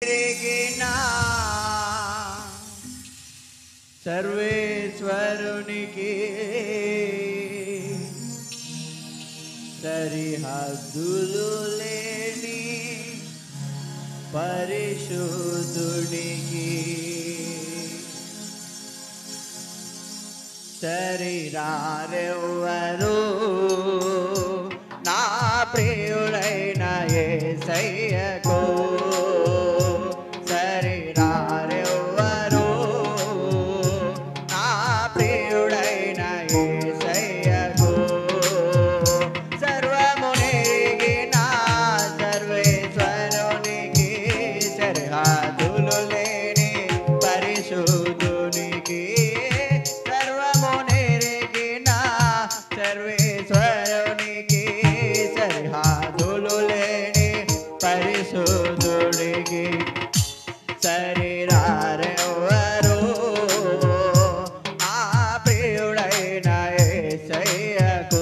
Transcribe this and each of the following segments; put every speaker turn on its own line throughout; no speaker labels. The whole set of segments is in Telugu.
ఎరిగిన సర్వేశ్వరునికి సరిహద్దులు లేని పరిశుద్ధుడికి శరీరారెవ్వరు నా ప్రియుడైన ఏసయ్యకు శరీరారెవ్వరు నా ప్రియుడైన ఏసయ్యకు సర్వము నెరిగిన సర్వేశ్వరునికి సరిహద్దులు లేని పరిశుద్ధునికి సర్వము నెరిగిన సర్వేశ్వరునికి సరిహద్దులు లేని పరిశుద్ధుడికి శరీరారెవరు ఆ ప్రియుడైన యేసయ్యకు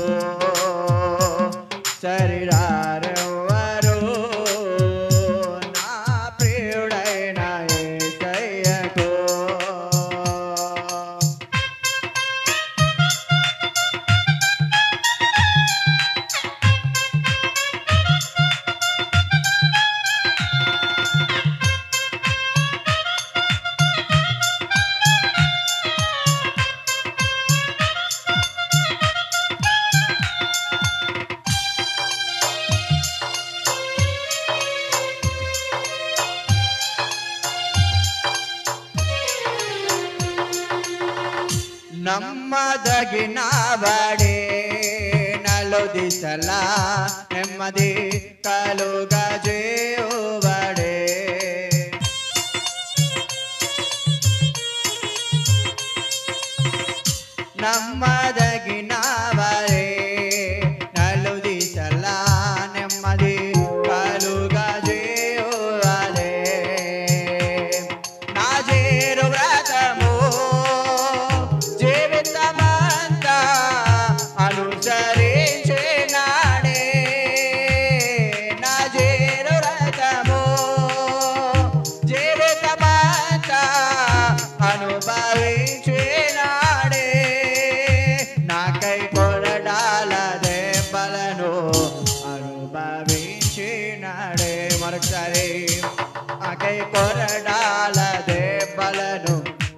శరీరారెవరు నా ప్రియుడైన యేసయ్యకు నమ్మదగిన వాడే నలు దిశలా నెమ్మది కలుగా చేయువాడే నమ్మదగిన వాడే నలు దిశలా నెమ్మది కలుగా చేయువాడే నా చేరు వ్రతము జీవితమంతా అనుసరించినాడే నా చేరు వ్రతము జీవితమంతా అనుభవించినాడే నాకై కొరడాల దెబ్బలను అనుభవించినాడే మరొకసారి నాకై కొరడాల దెబ్బలను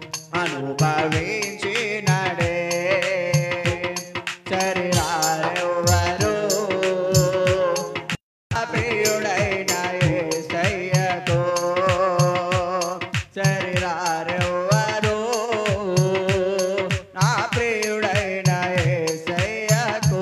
అనుభవించినాడే శరీరారెవరు నా ప్రియుడైన యేసయ్యకు శరీరారెవరు నా ప్రియుడైన యేసయ్యకు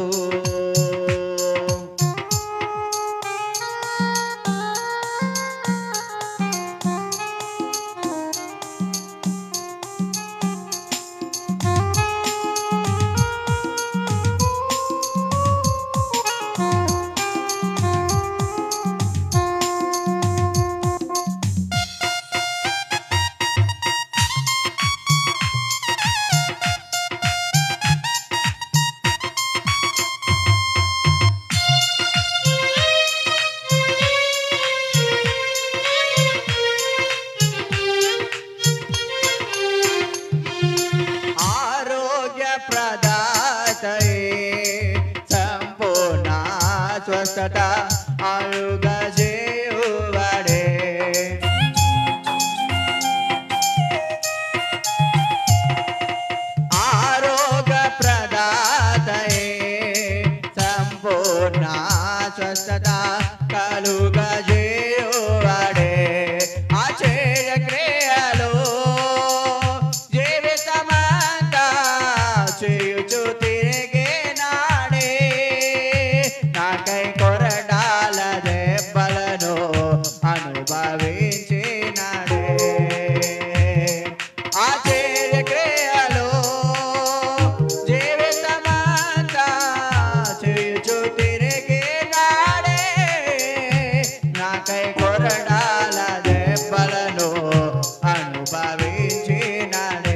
ఆరోగ్య ప్రదాతయే సంపూర్ణ స్వస్థత అలుగ చేయువాడే ఆరోగ్య ప్రదాతయే సంపూర్ణ స్వస్థత కలుగ చేయువాడే ఆశ్చర్య క్రియలు జీవితమంతా చేయుచు తిరిగే నాడే నాకై కొరడాల దెబ్బలను అనుభవించినాడే ఆశ్చర్య క్రియలు జీవితమంతా చేయుచు తిరిగే నాడే నాకై కొరడాల దెబ్బలను అనుభవించినడే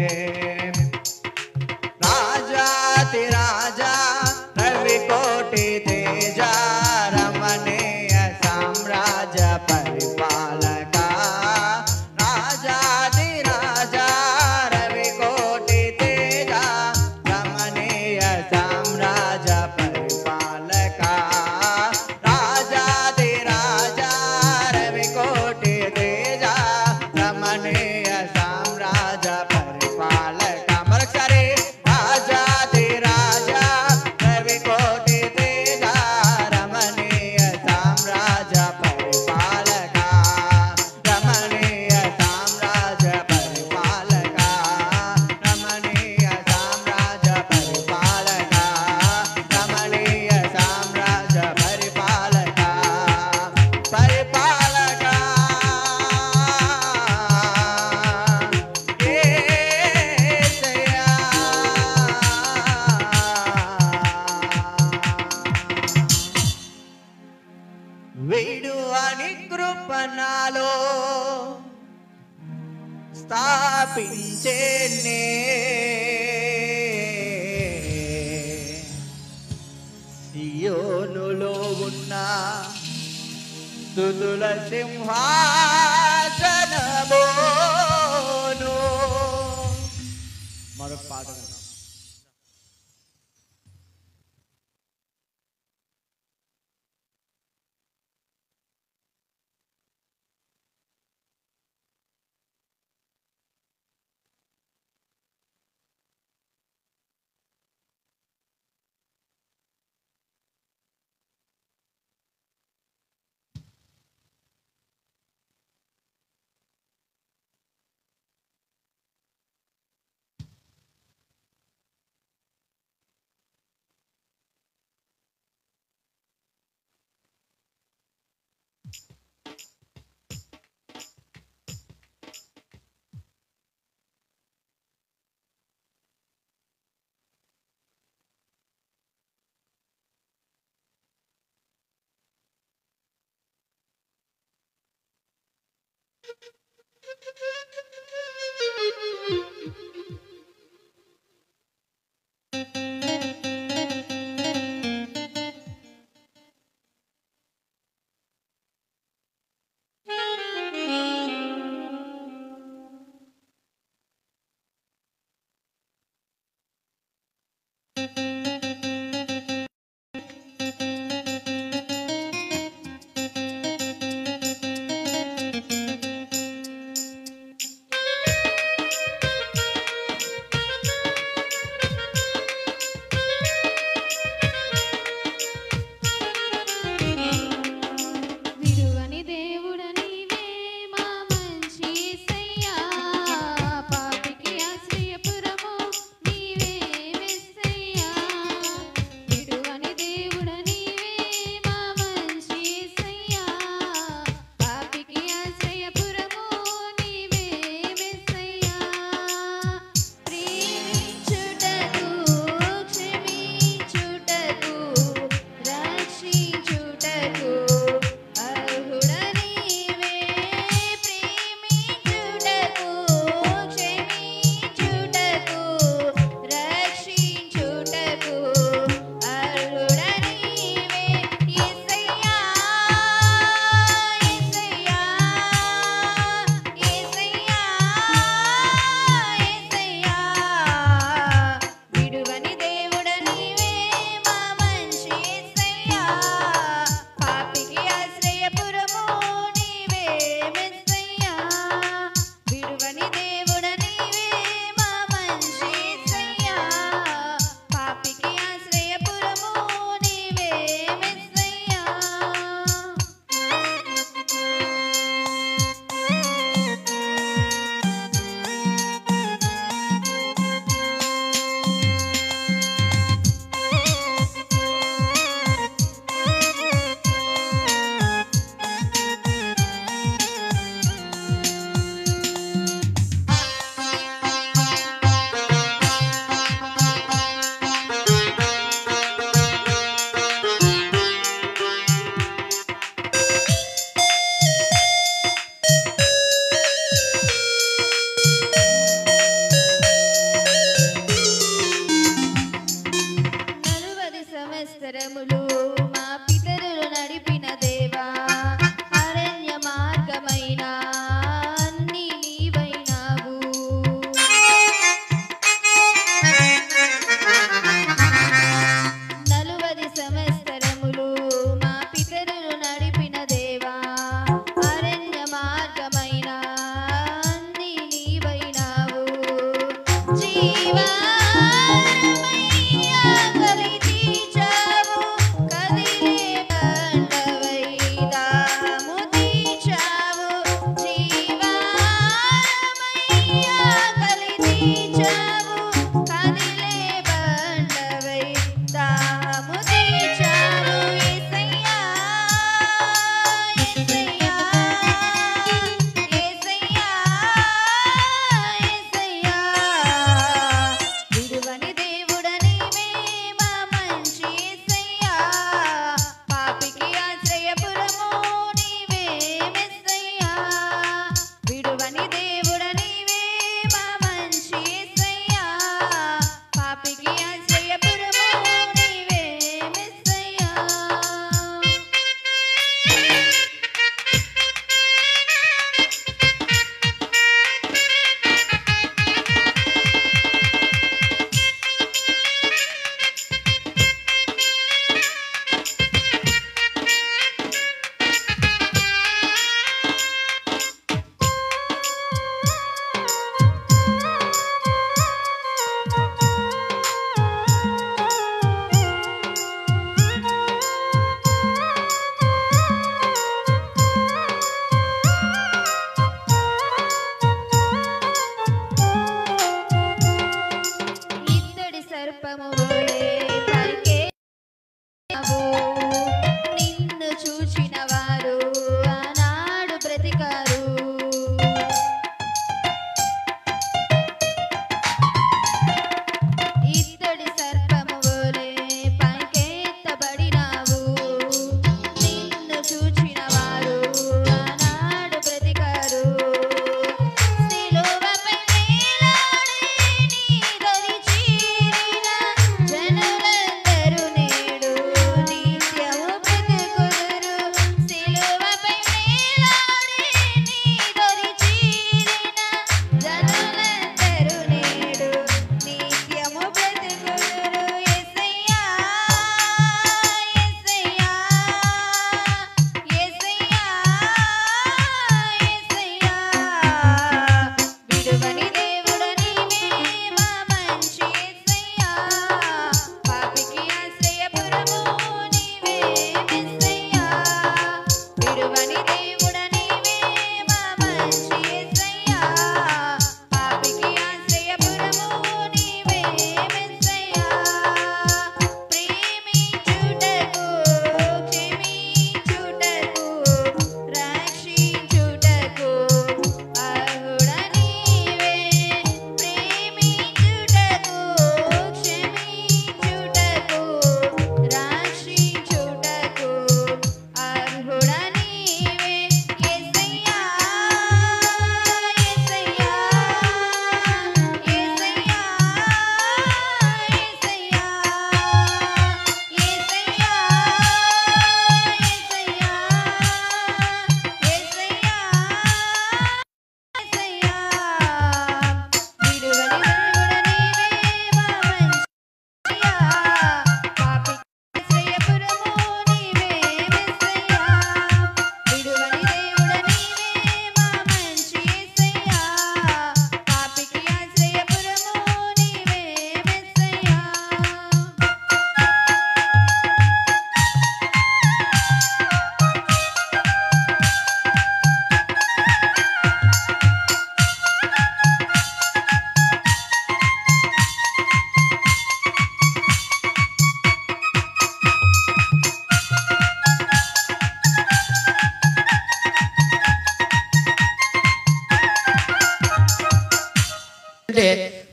రాజాతి రాజా రవి కోటి తేజ రమణీయ సామ్రాజ్య పరిపాలక వీడు అని కృపణాలో స్థాపించేనే సియోనులో ఉన్న తుతుల సింహాసనమోను మరొక పాట విందాం.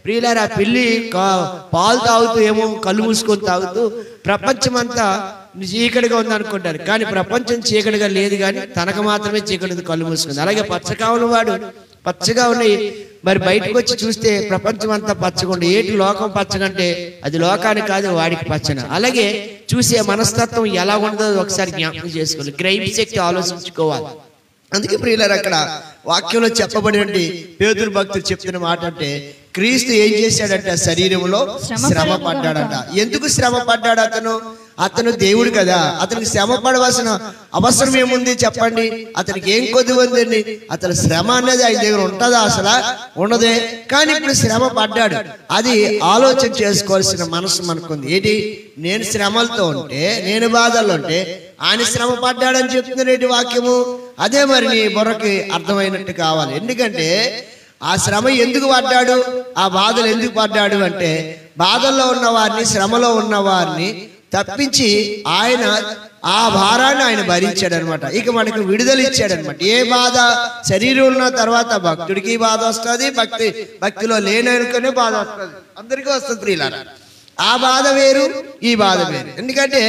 ప్రియులారా ఆ పిల్లి కా- పాలు తాగుతూ ఏమో కళ్ళు మూసుకొని తాగుతూ ప్రపంచమంతా చీకటిగా ఉంది అనుకుంటారు కానీ ప్రపంచం చీకటిగా లేదు కానీ తనకు మాత్రమే చీకటి ఉంది, కళ్ళు మూసుకుంది అలాగే పచ్చకావుల వాడు పచ్చగా ఉన్నాయి మరి బయటకు వచ్చి చూస్తే ప్రపంచం అంతా పచ్చగా ఉండి ఏటి లోకం పచ్చగంటే అది లోకానికి కాదు వాడికి పచ్చన అలాగే చూసే మనస్తత్వం ఎలా ఉందో ఒకసారి జ్ఞాపకం చేసుకోవాలి గ్రహింపు శక్తి ఆలోచించుకోవాలి
అందుకే ప్రియులారు అక్కడ వాక్యంలో చెప్పబడినటువంటి పేదరు భక్తులు చెప్తున్న మాట అంటే క్రీస్తు ఏం చేశాడంట శరీరంలో
శ్రమ
శ్రమ
పడను
పడ్డాడంట ఎందుకు శ్రమ పడ్డాడు అతను అతను దేవుడు కదా అతనికి శ్రమ పడవలసిన అవసరం ఏముంది చెప్పండి అతనికి ఏం కొద్ది ఉందండి అతని శ్రమ అనేది ఆయన దగ్గర ఉంటుందా అసలు ఉండదే కానీ ఇప్పుడు శ్రమ పడ్డాడు అది ఆలోచన చేసుకోవాల్సిన మనసు మనకుంది ఏంటి నేను శ్రమలతో ఉంటే నేను బాధల్లో ఉంటే ఆయన శ్రమ పడ్డాడని చెప్తున్నటువంటి వాక్యము అదే మరి నీ బుర్రకి అర్థమైనట్టు కావాలి ఎందుకంటే ఆ శ్రమ ఎందుకు పడ్డాడు ఆ బాధలు ఎందుకు పడ్డాడు అంటే బాధల్లో ఉన్న వారిని శ్రమలో ఉన్న వారిని తప్పించి ఆయన ఆ భారాన్ని ఆయన భరించాడు అనమాట ఇక మనకు విడుదల ఇచ్చాడు అనమాట ఏ బాధ శరీరం ఉన్న తర్వాత భక్తుడికి బాధ వస్తుంది భక్తి భక్తిలో లేననుకునే బాధ వస్తుంది అందరికీ వస్తుంది ప్రియులారా ఆ బాధ వేరు ఈ బాధ వేరు ఎందుకంటే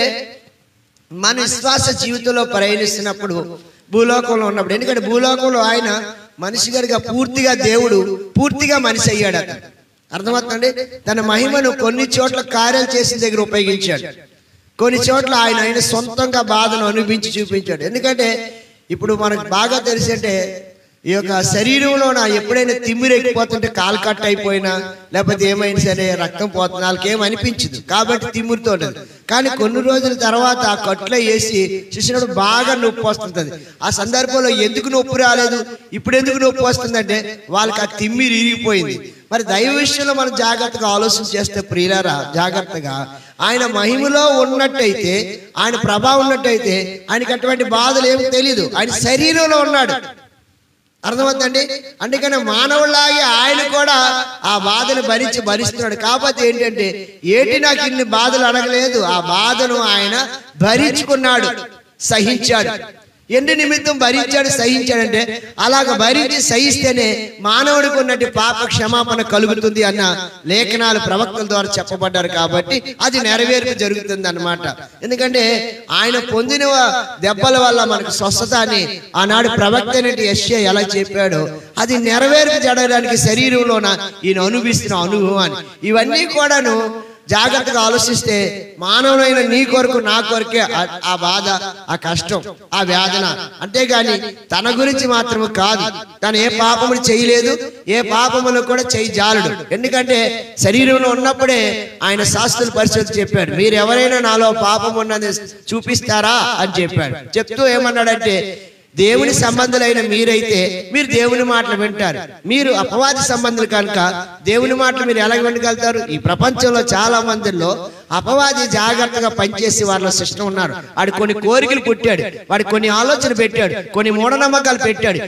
మన విశ్వాస జీవితంలో ప్రయాణిస్తున్నప్పుడు భూలోకంలో ఉన్నప్పుడు ఎందుకంటే భూలోకంలో ఆయన మనిషి గారిగా పూర్తిగా దేవుడు పూర్తిగా మనిషి అయ్యాడు అతను అర్థమవుతుందండి తన మహిమను కొన్ని చోట్ల కార్యాలు చేసిన దగ్గర ఉపయోగించాడు కొన్ని చోట్ల ఆయన ఆయన సొంతంగా బాధను అనుభవించి చూపించాడు ఎందుకంటే ఇప్పుడు మనకు బాగా తెలిసి అంటే ఈ యొక్క శరీరంలో నా ఎప్పుడైనా తిమ్మిరి ఎక్కిపోతుంటే కాలు కట్ అయిపోయినా లేకపోతే ఏమైనా సరే రక్తం పోతుంది వాళ్ళకి ఏం అనిపించదు కాబట్టి తిమ్మిరితో ఉండదు కానీ కొన్ని రోజుల తర్వాత ఆ కట్లో వేసి చూసినప్పుడు బాగా నొప్పి వస్తుంటది ఆ సందర్భంలో ఎందుకు నొప్పి రాలేదు ఇప్పుడు ఎందుకు నొప్పి వస్తుందంటే వాళ్ళకి ఆ తిమ్మిరి ఇరిగిపోయింది మరి దైవ విషయంలో మనం జాగ్రత్తగా ఆలోచన చేస్తే ప్రియులారా జాగ్రత్తగా ఆయన మహిమలో ఉన్నట్టయితే ఆయన ప్రభావం ఉన్నట్టయితే ఆయనకి అటువంటి బాధలు ఏమి తెలియదు ఆయన శరీరంలో ఉన్నాడు అర్థమవుతుందండి అందుకని మానవులాగే ఆయన కూడా ఆ బాధను భరించి భరిస్తున్నాడు కాకపోతే ఏంటంటే ఏటి నాకు ఇన్ని బాధలు అడగలేదు ఆ బాధను ఆయన భరించుకున్నాడు సహించాడు ఎందు నిమిత్తం భరించాడు సహించాడంటే అలాగ భరించి సహిస్తేనే మానవుడికి ఉన్నట్టు పాప క్షమాపణ కలుగుతుంది అన్న లేఖనాలు ప్రవక్తల ద్వారా చెప్పబడ్డారు కాబట్టి అది నెరవేర్పు జరుగుతుంది అన్నమాట ఎందుకంటే ఆయన పొందిన దెబ్బల వల్ల మనకు స్వస్థత అని ఆనాడు ప్రవక్త అనేటి యశ్య ఎలా చెప్పాడో అది నెరవేర్పు జరగడానికి శరీరంలోన ఈయన అనుభవిస్తున్న అనుభవాన్ని ఇవన్నీ కూడాను జాగ్రత్తగా ఆలోచిస్తే మానవులైన నీ కొరకు నా కొరకే ఆ- ఆ బాధ ఆ కష్టం ఆ వేదన అంతేగాని తన గురించి మాత్రమే కాదు తను ఏ పాపములు చేయలేదు ఏ పాపములు కూడా చేయి జాలడు ఎందుకంటే శరీరంలో ఉన్నప్పుడే ఆయన శాస్త్రుల పరిస్థితి చెప్పాడు మీరు ఎవరైనా నాలో పాపం ఉన్నది చూపిస్తారా అని చెప్పాడు చెప్తూ ఏమన్నాడంటే దేవుని సంబంధులైన మీరైతే మీరు దేవుని మాటలు వింటారు మీరు అపవాది సంబంధులు కనుక దేవుని మాటలు మీరు ఎలా వినగలుగుతారు ఈ ప్రపంచంలో చాలా మందిలో అపవాది జాగ్రత్తగా పనిచేసి వాళ్ళ సిస్టం ఉన్నారు వాడు కొన్ని కోరికలు పుట్టాడు వాడు కొన్ని ఆలోచనలు పెట్టాడు కొన్ని మూఢనమ్మకాలు పెట్టాడు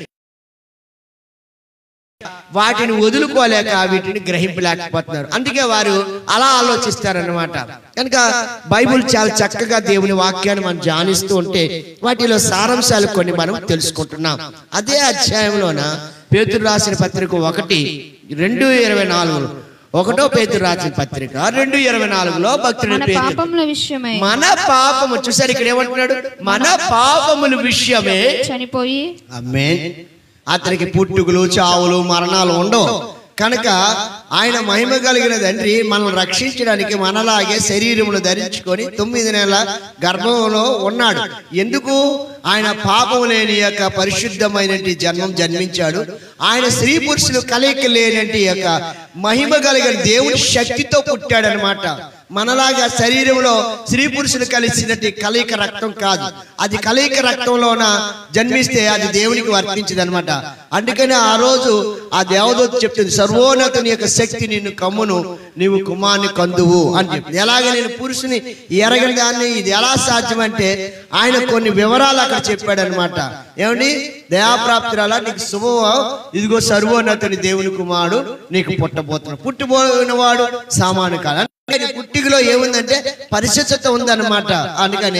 వాటిని వదులుకోలేక వీటిని గ్రహింపలేకపోతున్నారు అందుకే వారు అలా ఆలోచిస్తారన్నమాట కనుక బైబుల్ చాలా చక్కగా దేవుని వాక్యాన్ని మనం ధ్యానిస్తూ ఉంటే వాటిలో సారాంశాలు కొన్ని మనం తెలుసుకుంటున్నాం అదే అధ్యాయంలోన పేతురు రాసిన పత్రిక ఒకటి రెండు ఇరవై నాలుగు ఒకటో పేతురు రాసిన పత్రిక రెండు ఇరవై నాలుగులో భక్తుడు
మన
పేతురు
పాపముల విషయమై
మన పాపము చూసారు ఇక్కడ ఏమంటున్నాడు మన పాపముల విషయమే
చనిపోయి
అమ్మే అతనికి పుట్టుకులు చావులు మరణాలు ఉండవు కనుక ఆయన మహిమ కలిగిన తండ్రి మనల్ని రక్షించడానికి మనలాగే శరీరమును ధరించుకొని తొమ్మిది నెలల గర్భంలో ఉన్నాడు ఎందుకు ఆయన పాపము లేని యొక్క పరిశుద్ధమైనటి జన్మం జన్మించాడు ఆయన స్త్రీ పురుషులు కలయిక లేనటి యొక్క మహిమ కలిగిన దేవుని శక్తితో పుట్టాడనమాట మనలాగా శరీరంలో స్త్రీ పురుషులు కలిసినట్టు కలయిక రక్తం కాదు అది కలయిక రక్తంలోన జన్మిస్తే అది దేవునికి వర్తించదు అనమాట అందుకని ఆ రోజు ఆ దేవదూత చెప్తుంది సర్వోన్నతుని యొక్క శక్తి నిన్ను కమ్మును నీవు కుమార్ని కందువు అని చెప్పింది ఎలాగ నేను పురుషుని ఎరగని దాన్ని ఇది ఎలా సాధ్యం అంటే ఆయన కొన్ని వివరాలు అక్కడ చెప్పాడు అనమాట ఏమండి దయాప్రాప్తిరాల నీకు శుభం ఇదిగో సర్వోన్నతుని దేవుని కుమారుడు నీకు పుట్టబోతున్నాడు పుట్టిపోయిన వాడు సామాను కాదు అందుకని పుట్టికలో ఏముందంటే పరిశుద్ధత ఉందన్నమాట అందుకని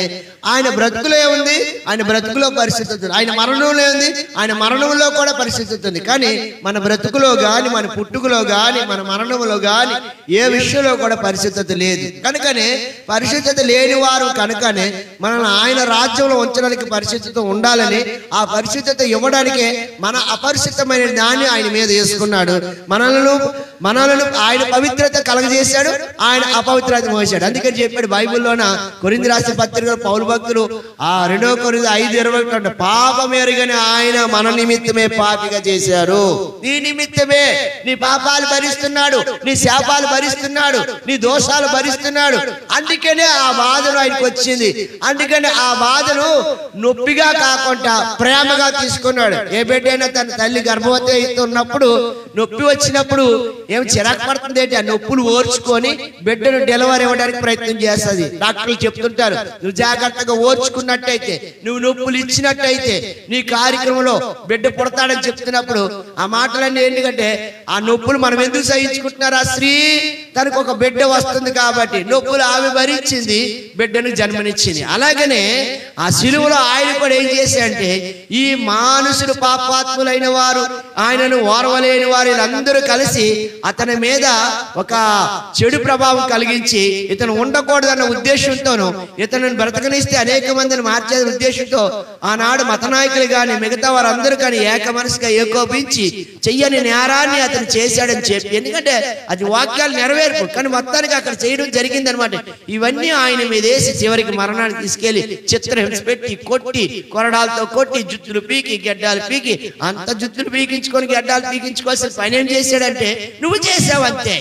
ఆయన బ్రతుకులో ఏముంది ఆయన బ్రతుకులో పరిస్థితి ఉంది ఆయన మరణంలో ఉంది ఆయన మరణంలో కూడా పరిస్థితి ఉంది కానీ మన బ్రతుకులో గాని మన పుట్టుకలో గాని మన మరణంలో గాని ఏ విషయంలో కూడా పరిశుద్ధత లేదు కనుకనే పరిశుద్ధత లేని వారు కనుకనే మనల్ని ఆయన రాజ్యంలో ఉంచడానికి పరిశుద్ధత ఉండాలని ఆ పరిశుద్ధత ఇవ్వడానికే మన అపరిశుద్ధమైన దాన్ని ఆయన మీద వేసుకున్నాడు మనలను మనలను ఆయన పవిత్రత కలగజేశాడు ఆయన అపవిత్రత మోసాడు అందుకని చెప్పాడు బైబిల్లోన కొరింది రాసిన పత్రిక పౌరు భక్తులు ఆ రెండో కొరింది ఐదు ఇరవై ఒకటి అంటాడు, పాపం ఎరుగని ఆయన మన నిమిత్తమే పాపిగా చేశారు నీ నిమిత్తమే నీ పాపాలు భరిస్తున్నాడు నీ శాపాలు భరిస్తున్నాడు నీ దోషాలు భరిస్తున్నాడు అందుకనే ఆ బాధను ఆయనకు వచ్చింది అందుకని ఆ బాధను నొప్పిగా కాకుండా ప్రేమగా తీసుకున్నాడు ఏ బిడ్డైనా తన తల్లి గర్భవతి ఉన్నప్పుడు నొప్పి వచ్చినప్పుడు ఏం చిరాకు పడుతుంది ఏంటి ఆ నొప్పులు ఓర్చుకొని బిడ్డను డెలివరీ ఇవ్వడానికి ప్రయత్నం చేస్తుంది డాక్టర్లు చెప్తుంటారు నువ్వు జాగ్రత్తగా ఓర్చుకున్నట్టయితే నువ్వు నొప్పులు ఇచ్చినట్టయితే నీ కార్యక్రమంలో బిడ్డ పుడతాడని చెప్తున్నప్పుడు ఆ మాటలన్నీ ఏంటంటే ఆ నొప్పులు మనం ఎందుకు సహించుకుంటున్నారు ఆ స్త్రీ తనకు ఒక బిడ్డ వస్తుంది కాబట్టి నొప్పులు ఆమె భరించింది బిడ్డను జన్మనిచ్చింది అలాగనే ఆ శిలువలో ఆయన కూడా ఏం చేశాడంటే ఈ మానుషులు పాపాత్ములైన వారు ఆయనను ఓర్వలేని వారు వీళ్ళందరూ కలిసి అతని మీద ఒక చెడు ప్రభావం కలిగించి ఇతను ఉండకూడదన్న ఉద్దేశంతోనూ ఇతను బ్రతకనిస్తే అనేక మందిని మార్చే ఉద్దేశంతో ఆనాడు మత నాయకులు కానీ మిగతా వారందరూ కానీ ఏక మనసుగా ఏకోపించి చెయ్యని నేరాన్ని అతను చేశాడని చెప్పి ఎందుకంటే అది వాక్యాలు నెరవేర్పు కానీ మొత్తానికి అక్కడ చేయడం జరిగింది అనమాట ఇవన్నీ ఆయన మీద వేసి చివరికి మరణానికి తీసుకెళ్లి చిత్రహింస పెట్టి కొట్టి కొరడాలతో కొట్టి జుత్తులు పీకి గడ్డాలు పీకి అంత జుత్తులు పీకించుకొని గడ్డాలు పీకించుకోవాల్సిన పని ఏం చేశాడంటే నువ్వు చేసావు అంతే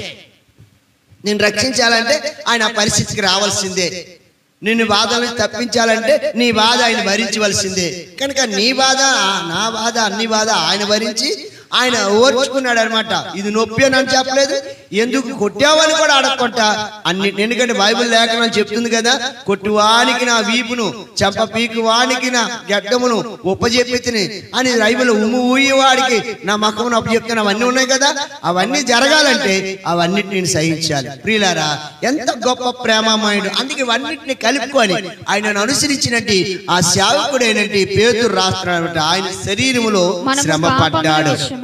నేను రక్షించాలంటే ఆయన ఆ పరిస్థితికి రావాల్సిందే నిన్ను బాధ నుంచి తప్పించాలంటే నీ బాధ ఆయన భరించవలసిందే కనుక నీ బాధ ఆ- నా బాధ అన్ని బాధ ఆయన భరించి ఆయన ఓర్చుకున్నాడు అనమాట ఇది నొప్పి అని అని చెప్పలేదు ఎందుకు కొట్టావని కూడా అడగకుండా అన్ని ఎందుకంటే బైబిల్ లేఖనం చెప్తుంది కదా కొట్టువానికి నా వీపును చెంప పీకు వానికి నా గడ్డమును ఉపజెప్పి తిని అని బైబిల్ ఉమ్ము ఊయేవాడికి నా మకమును అప్పచెప్తాను అవన్నీ ఉన్నాయి కదా అవన్నీ జరగాలంటే అవన్నిటిని నేను సహించాలి ప్రియులారా ఎంత గొప్ప ప్రేమమాయుడు అందుకే ఇవన్నిటిని కలుపుకొని ఆయనను అనుసరించినట్టు ఆ సేవకుడైనట్టు పేతురు రాస్తున్నాడు ఆయన శరీరములో
మనము
శ్రమ
పాపము
పడ్డాడు
నిమిత్తమే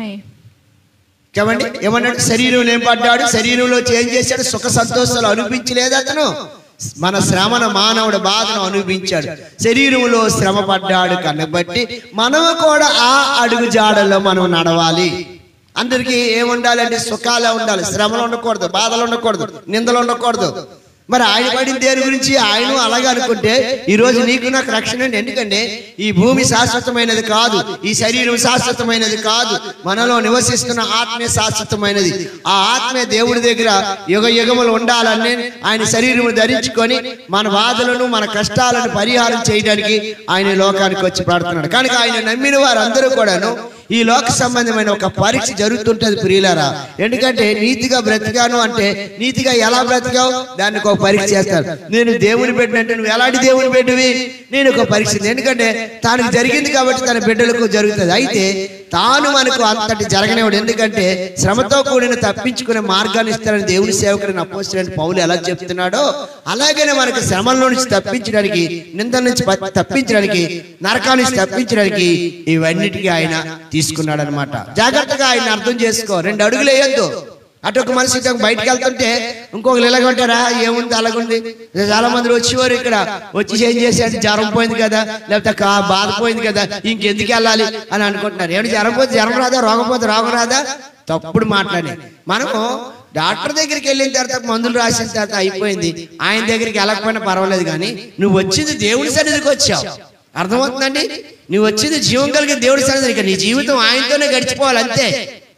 ఏమండి ఏమన్నాడు శరీరంలో ఏం పడ్డాడు శరీరంలో చేంజ్ చేశాడు సుఖ సంతోషాలు అనిపించలేదు అతను మన శ్రమన మానవుడు బాధను అనుభవించాడు శరీరంలో శ్రమ పడ్డాడు కనబట్టి మనము కూడా ఆ అడుగు జాడల్లో మనం నడవాలి అందరికీ ఏముండాలంటే సుఖాలే ఉండాలి శ్రమలు ఉండకూడదు బాధలు ఉండకూడదు నిందలు ఉండకూడదు మరి ఆయన పడిన దేని గురించి ఆయన అలాగే అనుకుంటే ఈ రోజు నీకు నాకు రక్షణ అండి ఎందుకంటే ఈ భూమి శాశ్వతమైనది కాదు ఈ శరీరం శాశ్వతమైనది కాదు మనలో నివసిస్తున్న ఆత్మే శాశ్వతమైనది ఆ ఆత్మే దేవుడి దగ్గర యుగ యుగములు ఉండాలని ఆయన శరీరము ధరించుకొని మన బాధలను మన కష్టాలను పరిహారం చేయడానికి ఆయన ఈ లోకానికి వచ్చి పడుతున్నాడు కనుక ఆయన నమ్మిన వారందరూ కూడాను ఈ లోక సంబంధమైన ఒక పరీక్ష జరుగుతుంటది ప్రియులారా ఎందుకంటే నీతిగా బ్రతికాను అంటే నీతిగా ఎలా బ్రతికావు దానికి ఒక పరీక్ష చేస్తారు నేను దేవుని బిడ్డంటే నువ్వు ఎలాంటి దేవుని బిడ్డవి నేను ఒక పరీక్ష ఎందుకంటే తనకు జరిగింది కాబట్టి తన బిడ్డలకు జరుగుతుంది అయితే తాను మనకు అంతటి జరగనివాడు ఎందుకంటే శ్రమతో కూడిన తప్పించుకునే మార్గాన్ని ఇస్తారని దేవుని సేవకుడిని అపోస్తుడైన పౌలు ఎలా చెప్తున్నాడో అలాగనే మనకు శ్రమల నుంచి తప్పించడానికి నిందల నుంచి ప- తప్పించడానికి నరకాల నుంచి తప్పించడానికి ఇవన్నిటికీ ఆయన తీసుకున్నాడు అనమాట జాగ్రత్తగా ఆయన అర్థం చేసుకో రెండు అడుగులు వేయొద్దు అటు ఒక మనిషి ఇటు ఒక బయటకు వెళ్తుంటే ఇంకొకరు ఇలాగంటారా ఏముంది అలాగుంది చాలా మంది వచ్చేవారు ఇక్కడ వచ్చి ఏం చేశారు జ్వరం పోయింది కదా లేకపోతే కా- బాధ పోయింది కదా ఇంకెందుకు వెళ్ళాలి అని అనుకుంటున్నారు ఏమిటి జ్వరం పోతే జ్వరం రాదా రోగం పోతే రోగం రాదా తప్పుడు మాట్లాడి మనము డాక్టర్ దగ్గరికి వెళ్ళిన తర్వాత మందులు రాసిన తర్వాత అయిపోయింది ఆయన దగ్గరికి వెళ్ళకపోయినా పర్వాలేదు కానీ నువ్వు వచ్చింది దేవుడి సన్నిధికి వచ్చావు అర్థమవుతుందండి నువ్వు వచ్చింది జీవం కలిగిన దేవుడి సన్నిధికి ఇక నీ జీవితం ఆయనతోనే గడిచిపోవాలి అంతే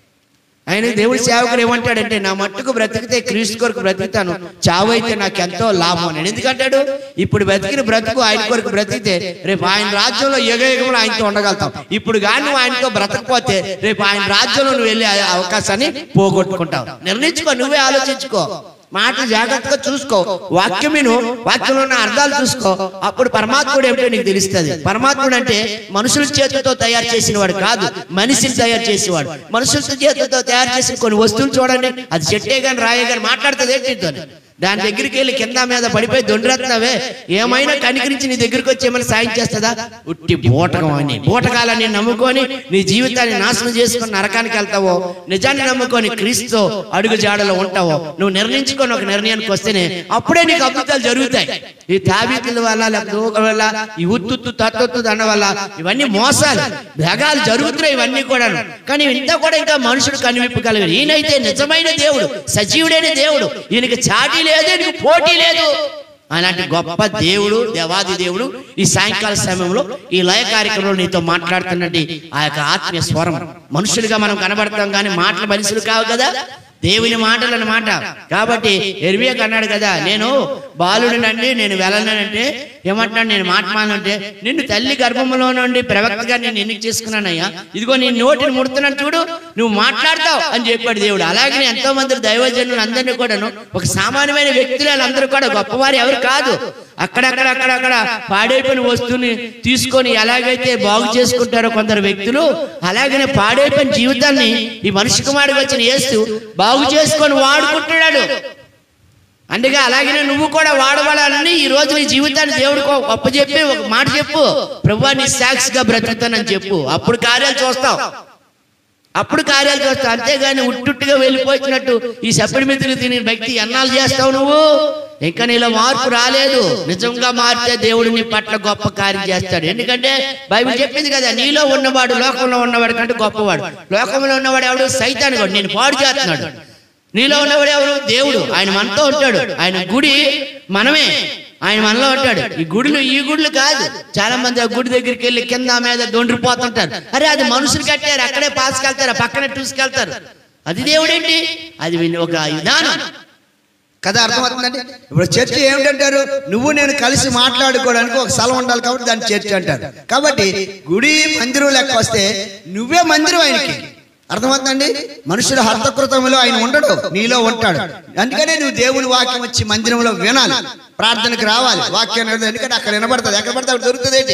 ఆయన దేవుడి సేవకుడు ఏమంటాడంటే నా మట్టుకు బ్రతికితే క్రీస్తు కొరకు బ్రతుకుతాను చావు అయితే నాకు ఎంతో లాభం అని ఎందుకంటాడు ఇప్పుడు బ్రతికిన బ్రతుకు ఆయన కొరకు బ్రతికితే రేపు ఆయన రాజ్యంలో యుగ యుగంలో ఆయనతో ఉండగలుగుతాం ఇప్పుడు కానీ నువ్వు ఆయనతో బ్రతకపోతే రేపు ఆయన రాజ్యంలో నువ్వు వెళ్ళే అవకాశాన్ని పోగొట్టుకుంటావు నిర్ణయించుకో నువ్వే ఆలోచించుకో మాట జాగ్రత్తగా చూసుకో వాక్యం విను వాక్యంలో ఉన్న అర్థాలు చూసుకో అప్పుడు పరమాత్ముడు ఏమిటో నీకు తెలుస్తుంది పరమాత్ముడు అంటే మనుషుల చేతులతో తయారు చేసిన వాడు కాదు మనిషిని తయారు చేసేవాడు మనుషుల చేతులతో తయారు చేసిన కొన్ని వస్తువులు చూడండి అది చెట్టే గాని రాయే గాని మాట్లాడుతుంది ఏంటి నీతోని?
దాని దగ్గరికి వెళ్ళి కింద మీద పడిపోయి దొండిరేస్తున్నావే ఏమైనా కనికరించి నీ దగ్గరికి వచ్చి ఏమైనా సాయం చేస్తుందా ఉట్టి బూటకం అని బూటకాలని నమ్ముకొని నీ జీవితాన్ని నాశనం చేసుకొని నరకానికి వెళ్తావో నిజాన్ని నమ్ముకొని క్రీస్తు అడుగు జాడలో ఉంటావో నువ్వు నిర్ణయించుకొని ఒక నిర్ణయానికి వస్తేనే అప్పుడే నీకు అద్భుతాలు జరుగుతాయి ఈ తాబీతుల వల్ల లేకపోతే ఊక వల్ల ఈ ఉత్తుత్తు తత్తొత్తు దండ వల్ల ఇవన్నీ మోసాలు భేగాలు జరుగుతున్నాయి ఇవన్నీ కూడా కానీ ఇంత కూడా ఇంకా మనుషుడు కనివిప్పు కలిగారు ఈయనైతే నిజమైన దేవుడు సజీవుడైన దేవుడు ఈయనకి చాటి లేదు ఈయనకి పోటీ లేదు అలాంటి గొప్ప దేవుడు దేవాది దేవుడు ఈ సాయంకాల సమయంలో ఈ లయ కార్యక్రమంలో నీతో మాట్లాడుతున్నట్టు ఆ యొక్క ఆత్మీయ స్వరం మనుషులుగా మనం కనబడతాం కానీ మాటలు మనుషులు కావు కదా దేవుని మాటలు అన్నమాట కాబట్టి ఎర్వియక్ అన్నాడు కదా నేను బాలుడినండి నేను వెళ్ళనంటే ఏమంటున్నాడు నేను మాట్లాడాలంటే నిన్ను తల్లి గర్భంలో నుండి ప్రవక్తగా నేను ఎన్నిక చేసుకున్నానయ్యా ఇదిగో నీ నోటిని ముడుతున్నాను చూడు నువ్వు మాట్లాడతావు అని చెప్పాడు దేవుడు అలాగే ఎంతో మంది దైవజనులు అందరినీ కూడాను ఒక సామాన్యమైన వ్యక్తులు వాళ్ళందరూ కూడా గొప్పవారు ఎవరు కాదు అక్కడక్కడ అక్కడక్కడ పాడైపోయిన వస్తువుని తీసుకొని ఎలాగైతే బాగు చేసుకుంటారో కొందరు వ్యక్తులు అలాగనే పాడైపోయిన జీవితాన్ని ఈ మనిషి కుమారుడికి వచ్చిన యేసు బాగు చేసుకొని వాడుకుంటున్నాడు అందుకే అలాగనే నువ్వు కూడా వాడవాలని ఈ రోజు నీ జీవితాన్ని దేవుడికి గొప్ప చెప్పి ఒక మాట చెప్పు ప్రభు నీ సాక్షిగా బ్రతుకుతానని చెప్పు అప్పుడు కార్యాలు చూస్తావు అప్పుడు కార్యాలు చూస్తావు అంతేగాని ఉట్టుట్టుగా వెళ్ళిపోయినట్టు ఈ సప్పడి మిత్రులు తిని వ్యక్తి ఎన్నాళ్ళు చేస్తావు నువ్వు ఇంకా నీలో మార్పు రాలేదు నిజంగా మారితే దేవుడు నీ పట్ల గొప్ప కార్యం చేస్తాడు ఎందుకంటే బైబిల్ చెప్పింది కదా నీలో ఉన్నవాడు లోకంలో ఉన్నవాడు కంటే గొప్పవాడు లోకంలో ఉన్నవాడు ఎవడు సైతాన్ కూడా నేను పాడు చేస్తున్నాడు నీలో ఉన్నవాడు ఎవరు దేవుడు ఆయన మనతో ఉంటాడు ఆయన గుడి మనమే ఆయన మనలో ఉంటాడు ఈ గుడులు ఈ గుడులు కాదు చాలా మంది ఆ గుడి దగ్గరికి వెళ్ళి కింద మీద దొండిపోతుంటారు అరే అది మనుషులు కట్టారు అక్కడే పాసుకెళ్తారు పక్కనే చూసుకెళ్తారు అది దేవుడేంటి అది వీళ్ళ ఒక విధానం
కదా అర్థమవుతుందండి ఇప్పుడు చర్చ ఏమిటంటారు నువ్వు నేను కలిసి మాట్లాడుకోవడానికి ఒక స్థలం ఉండాలి కాబట్టి దాన్ని చర్చ అంటారు కాబట్టి గుడి మందిరం లెక్క వస్తే నువ్వే మందిరం ఆయనకి అర్థమవుతుందండి మనుషుల హస్తకృతంలో ఆయన ఉండడు నీలో ఉంటాడు అందుకనే నువ్వు దేవుని వాక్యం వచ్చి మందిరంలో వినాలి ప్రార్థనకు రావాలి వాక్యం వినాలి. ఎందుకంటే అక్కడ వినబడుతుంది ఎక్కడ పడితే అక్కడ దొరుకుతుంది ఏంటి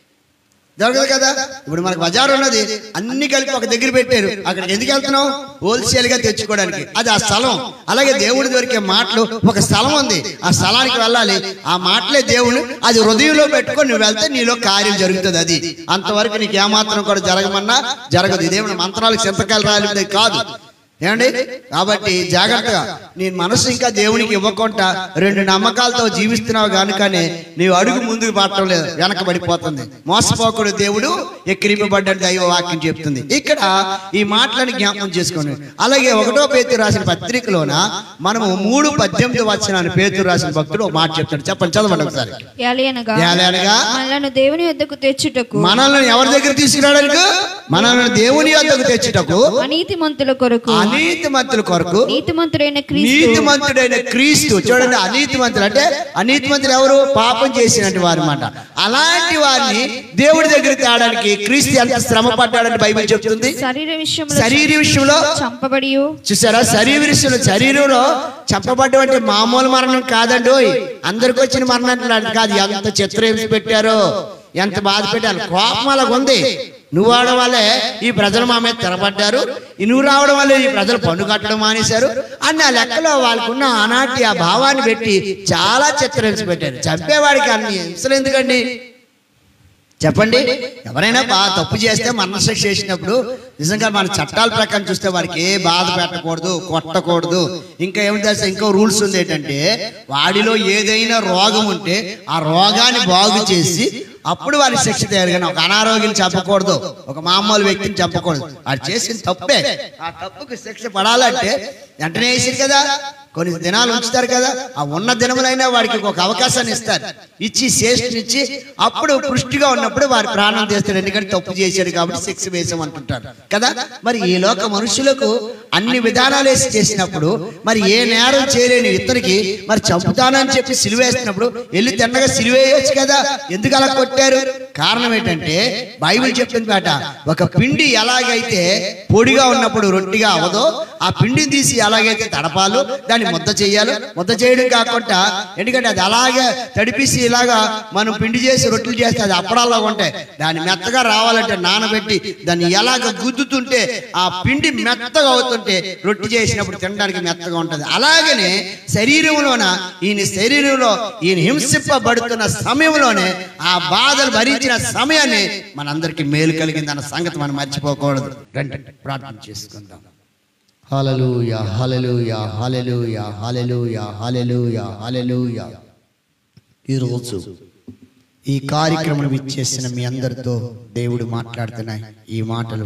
దొరకదు కదా ఇప్పుడు మనకు బజార్ ఉన్నది అన్ని కలిపి ఒక దగ్గర పెట్టారు అక్కడికి ఎందుకు వెళ్తున్నావు హోల్సేల్ గా తెచ్చుకోవడానికి అది ఆ స్థలం అలాగే దేవుడు దొరికే మాటలు ఒక స్థలం ఉంది ఆ స్థలానికి వెళ్ళాలి ఆ మాటలే దేవుడు అది హృదయంలో పెట్టుకొని నువ్వు వెళ్తే నీలో కార్యం జరుగుతుంది అది అంతవరకు నీకు ఏమాత్రం కూడా జరగమన్నా జరగదు దేవుని మంత్రాలకు చింతకాయలు రాలి కాదు ఏమండి కాబట్టి జాగ్రత్తగా నీ మనసు ఇంకా దేవునికి ఇవ్వకుండా రెండు నమ్మకాలతో జీవిస్తున్నావు కనుకనే నీవు అడుగు ముందుకు పడటం లేదు వెనకబడిపోతుంది మోసపోకుడు దేవుడు ఎక్కిరింపబడ్డ దైవ వాక్యం చెప్తుంది ఇక్కడ ఈ మాటలను జ్ఞాపకం చేసుకోండి అలాగే ఒకటో పేతురు రాసిన పత్రికలోన మనము మూడు పద్దెనిమిది వచ్చిన పేతురు రాసిన భక్తుడు ఒక మాట చెప్తాడు చెప్పండి చదవండి ఒకసారి
ఏలయనగా
ఏలయనగా
మనలను దేవుని యొద్దకు తెచ్చుటకు
మనల్ని ఎవరి దగ్గర తీసుకురావడానికి మనల్ని దేవుని యొద్దకు తెచ్చుటకు
అనీతిమంతుల కొరకు
అనీతిమంతుల కొరకు
నీతిమంతుడైన క్రీస్తు
నీతిమంతుడైన క్రీస్తు చూడండి అనీతిమంతులు అంటే అనీతిమంతులు ఎవరు పాపం చేసినట్టు వారు అన్నమాట అలాంటి వారిని దేవుడి దగ్గర తేడానికి క్రీస్తు ఎంత శ్రమ పడ్డాడని బైబిల్ చెప్తుంది
శరీర విషయంలో
శరీర విషయంలో
చంపబడి
చూసారా శరీర విషయంలో శరీరంలో చంపబడ్డం అంటే మామూలు మరణం కాదండి అందరికి వచ్చిన మరణం లాంటిది కాదు ఎంత చిత్రహింస పెట్టారో ఎంత బాధ పెట్టారు కోపం అలాగ ఉంది నువ్వు రావడం వల్లే ఈ ప్రజలు మా మీద తిరబడ్డారు ఈ నువ్వు రావడం వల్లే ఈ ప్రజలు పండు కట్టడం మానేశారు అన్న లెక్కలో వాళ్ళకున్న ఆనాటి ఆ భావాన్ని పెట్టి చాలా చిత్రహింస పెట్టారు చంపేవాడికి అన్ని హింసలు ఎందుకండి చెప్పండి ఎవరైనా బాగా తప్పు చేస్తే మరణశిక్ష చేసినప్పుడు నిజంగా మన చట్టాల ప్రకారం చూస్తే వారికి ఏ బాధ పెట్టకూడదు కొట్టకూడదు ఇంకా ఏమిటి తెలుసా ఇంకో రూల్స్ ఉంది ఏంటంటే వాడిలో ఏదైనా రోగం ఉంటే ఆ రోగాన్ని బాగు చేసి అప్పుడు వారి శిక్ష తయారు కానీ ఒక అనారోగ్యం చంపకూడదు ఒక మామూలు వ్యక్తిని చంపకూడదు వాడు చేసిన తప్పే ఆ తప్పుకు శిక్ష పడాలంటే వెంటనే వేసారు కదా కొన్ని దినాలు ఉంచుతారు కదా ఆ ఉన్న దినములైనా వాడికి ఒక అవకాశాన్ని ఇస్తారు ఇచ్చి శేషం ఇచ్చి అప్పుడు పుష్టిగా ఉన్నప్పుడు వారి ప్రాణం తీస్తాడు ఎందుకంటే తప్పు చేశాడు కాబట్టి శిక్ష వేసామంటుంటారు కదా మరి ఈ లోక మనుషులకు అన్ని విధానాలు వేసి చేసినప్పుడు మరి ఏ నేరం చేయలేని ఇతనికి మరి చంపుతానని చెప్పి సిలువేసినప్పుడు వెళ్ళి తిన్నగా సిలువేయచ్చు కదా ఎందుకు అలా కొట్టారు కారణం ఏంటంటే బైబిల్ చెప్పింది కాట ఒక పిండి ఎలాగైతే పొడిగా ఉన్నప్పుడు రొట్టిగా అవదో ఆ పిండిని తీసి ఎలాగైతే తడపాలో దాన్ని ముద్ద చేయాలో ముద్ద చేయడం కాకుండా ఎందుకంటే అది అలాగే తడిపిసి ఇలాగా మనం పిండి చేసి రొట్టెలు చేస్తే అది అప్పడాల్లాగా ఉంటాయి దాన్ని మెత్తగా రావాలంటే నానబెట్టి దాన్ని ఎలాగ గుద్దుతుంటే ఆ పిండి మెత్తగా అవుతుంటే అయిపోతుంటే రొట్టి చేసినప్పుడు తినడానికి మెత్తగా ఉంటుంది అలాగనే శరీరంలోన ఈయన శరీరంలో ఈయన హింసింపబడుతున్న సమయంలోనే ఆ బాధలు భరించిన సమయాన్ని మనందరికీ మేలు కలిగింది అన్న సంగతి మనం మర్చిపోకూడదు రండి ప్రార్థన చేసుకుందాం హల్లెలూయా హల్లెలూయా హల్లెలూయా హల్లెలూయా హల్లెలూయా హల్లెలూయా ఈరోజు ఈ కార్యక్రమం ఇచ్చేసిన మీ అందరితో దేవుడు మాట్లాడుతున్నాయి ఈ మాటలు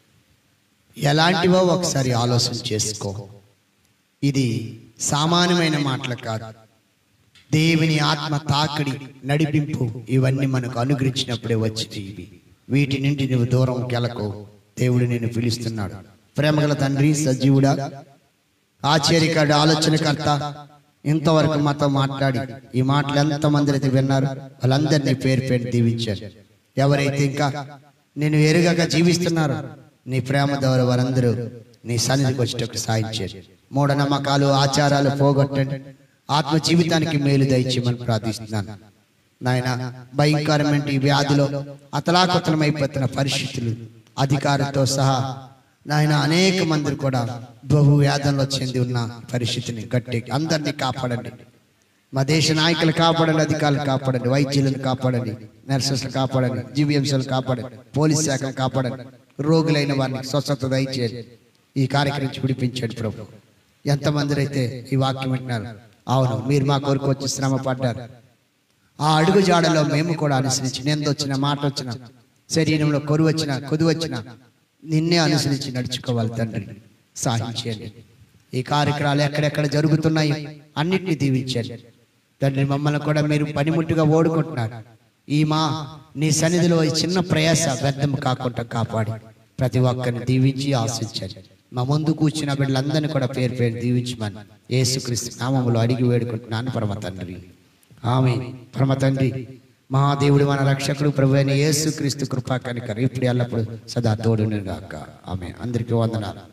ఎలాంటివో ఒకసారి ఆలోచన చేసుకో ఇది సామాన్యమైన మాటలు కాదు దేవుని ఆత్మ తాకిడి నడిపింపు ఇవన్నీ మనకు అనుగ్రహించినప్పుడే వచ్చి ఇవి వీటి నుండి నువ్వు దూరం గెలకు దేవుడు నిన్ను పిలుస్తున్నాడు ప్రేమగల తండ్రి సజీవుడా ఆశ్చర్యకాడు ఆలోచనకర్త ఇంతవరకు మాతో మాట్లాడి ఈ మాటలు ఎంతమంది అయితే విన్నారు వాళ్ళందరినీ పేరు పేరు దీవించారు ఎవరైతే ఇంకా నేను ఎరుగక జీవిస్తున్నారు నీ ప్రేమ ద్వారా వారందరూ నీ సన్నిధికి వచ్చేటప్పుడు సాయించారు మూఢనమ్మకాలు ఆచారాలు పోగొట్టండి ఆత్మ జీవితానికి మేలు దయచేయమని ప్రార్థిస్తున్నాను నాయన భయంకరమైన ఈ వ్యాధిలో అతలాకుతలమైపోతున్న పరిస్థితులు అధికారులతో సహా నాయన అనేక మంది కూడా బహు వ్యాధంలో చెంది ఉన్న పరిస్థితిని గట్టి అందరినీ కాపాడండి మా దేశ నాయకులు కాపాడండి అధికారులు కాపాడండి వైద్యులను కాపాడండి నర్సెస్లు కాపాడండి జీవీఎంసీలు కాపాడండి పోలీస్ శాఖను కాపాడండి రోగులైన వారిని స్వస్థత దయచేయండి ఈ కార్యక్రమం నుంచి విడిపించండి ప్రభు ఎంతమంది అయితే ఈ వాక్యం వింటున్నారు అవును మీరు మా కొరకు వచ్చి శ్రమ పడ్డారు ఆ అడుగు జాడలో మేము కూడా అనుసరించి నిందొచ్చిన మాట వచ్చిన శరీరంలో కొరువు వచ్చిన కొదువు వచ్చిన నిన్నే అనుసరించి నడుచుకోవాలి తండ్రి సాధించండి ఈ కార్యక్రమాలు ఎక్కడెక్కడ జరుగుతున్నాయి అన్నిటిని దీవించండి తండ్రి మమ్మల్ని కూడా మీరు పనిముట్టుగా ఓడుకుంటున్నారు ఈ మా నీ సన్నిధిలో ఈ చిన్న ప్రయాస వ్యర్థం కాకుండా కాపాడి ప్రతి ఒక్కరిని దీవించి ఆశించండి మా ముందు కూర్చున్న బిడ్డలందరినీ కూడా పేరు పేరు దీవించమని యేసుక్రీస్తు నామములో అడిగి వేడుకుంటున్నాను పరమ తండ్రి ఆమె పరమ తండ్రి మహాదేవుడు మన రక్షకుడు ప్రభు అయిన యేసుక్రీస్తు కృపా కనికర ఇప్పుడు ఎల్లప్పుడు సదా తోడును గాక ఆమె అందరికీ వందనాలు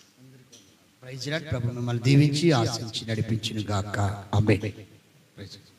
ప్రైజ్ లార్డ్. ప్రభు మిమ్మల్ని దీవించి ఆశించి నడిపించును గాక ఆమె